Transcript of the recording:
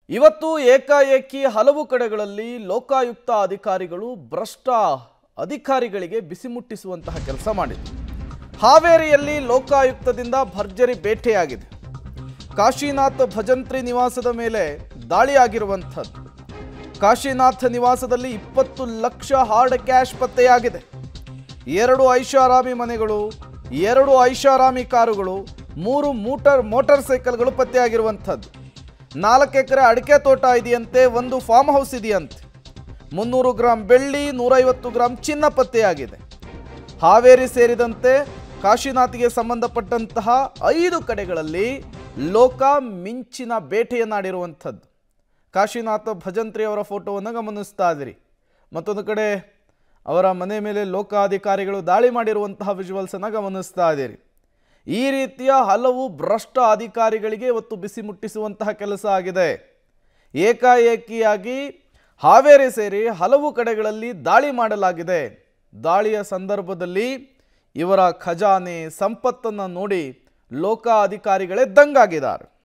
ಇವತ್ತು ಏಕಾಏಕಿ ಹಲವು ಕಡೆಗಳಲ್ಲಿ ಲೋಕಾಯುಕ್ತ ಅಧಿಕಾರಿಗಳು ಭ್ರಷ್ಟ ಅಧಿಕಾರಿಗಳಿಗೆ ಬಿಸಿ ಮುಟ್ಟಿಸುವಂತಹ ಕೆಲಸ ಮಾಡಿದರು ಹಾವೇರಿಯಲ್ಲಿ ಲೋಕಾಯುಕ್ತದಿಂದ ಭರ್ಜರಿ ಬೇಟೆಯಾಗಿದೆ ಕಾಶಿನಾಥ್ ಭಜಂತ್ರಿ ನಿವಾಸದ ಮೇಲೆ ದಾಳಿಯಾಗಿರುವಂಥದ್ದು ಕಾಶಿನಾಥ್ ನಿವಾಸದಲ್ಲಿ ಇಪ್ಪತ್ತು ಲಕ್ಷ ಹಾರ್ಡ್ ಕ್ಯಾಶ್ ಪತ್ತೆಯಾಗಿದೆ ಎರಡು ಐಷಾರಾಮಿ ಮನೆಗಳು ಎರಡು ಐಷಾರಾಮಿ ಕಾರುಗಳು ಮೂರು ಮೋಟಾರ್ ಮೋಟಾರ್ ಸೈಕಲ್ಗಳು ಪತ್ತೆಯಾಗಿರುವಂಥದ್ದು ನಾಲ್ಕು ಎಕರೆ ಅಡಿಕೆ ತೋಟ ಇದೆಯಂತೆ ಒಂದು ಫಾರ್ಮ್ ಹೌಸ್ ಇದೆಯಂತೆ ಮುನ್ನೂರು ಗ್ರಾಂ ಬೆಳ್ಳಿ ನೂರೈವತ್ತು ಗ್ರಾಂ ಚಿನ್ನ ಪತ್ತೆಯಾಗಿದೆ ಹಾವೇರಿ ಸೇರಿದಂತೆ ಕಾಶಿನಾಥ್ಗೆ ಸಂಬಂಧಪಟ್ಟಂತಹ ಐದು ಕಡೆಗಳಲ್ಲಿ ಲೋಕ ಮಿಂಚಿನ ಬೇಟೆಯನ್ನಾಡಿರುವಂಥದ್ದು ಕಾಶಿನಾಥ ಭಜಂತ್ರಿ ಅವರ ಫೋಟೋವನ್ನು ಗಮನಿಸ್ತಾ ಇದ್ದೀರಿ ಮತ್ತೊಂದು ಕಡೆ ಅವರ ಮನೆ ಮೇಲೆ ಲೋಕಾಧಿಕಾರಿಗಳು ದಾಳಿ ಮಾಡಿರುವಂತಹ ವಿಜುವಲ್ಸನ್ನು ಗಮನಿಸ್ತಾ ಇದ್ದೀರಿ ಈ ರೀತಿಯ ಹಲವು ಭ್ರಷ್ಟ ಅಧಿಕಾರಿಗಳಿಗೆ ಇವತ್ತು ಬಿಸಿ ಮುಟ್ಟಿಸುವಂತಹ ಕೆಲಸ ಆಗಿದೆ ಏಕಾಏಕಿಯಾಗಿ ಹಾವೇರಿ ಸೇರಿ ಹಲವು ಕಡೆಗಳಲ್ಲಿ ದಾಳಿ ಮಾಡಲಾಗಿದೆ ದಾಳಿಯ ಸಂದರ್ಭದಲ್ಲಿ ಇವರ ಖಜಾನೆ ಸಂಪತ್ತನ್ನು ನೋಡಿ ಲೋಕ ಅಧಿಕಾರಿಗಳೇ ದಂಗಾಗಿದ್ದಾರೆ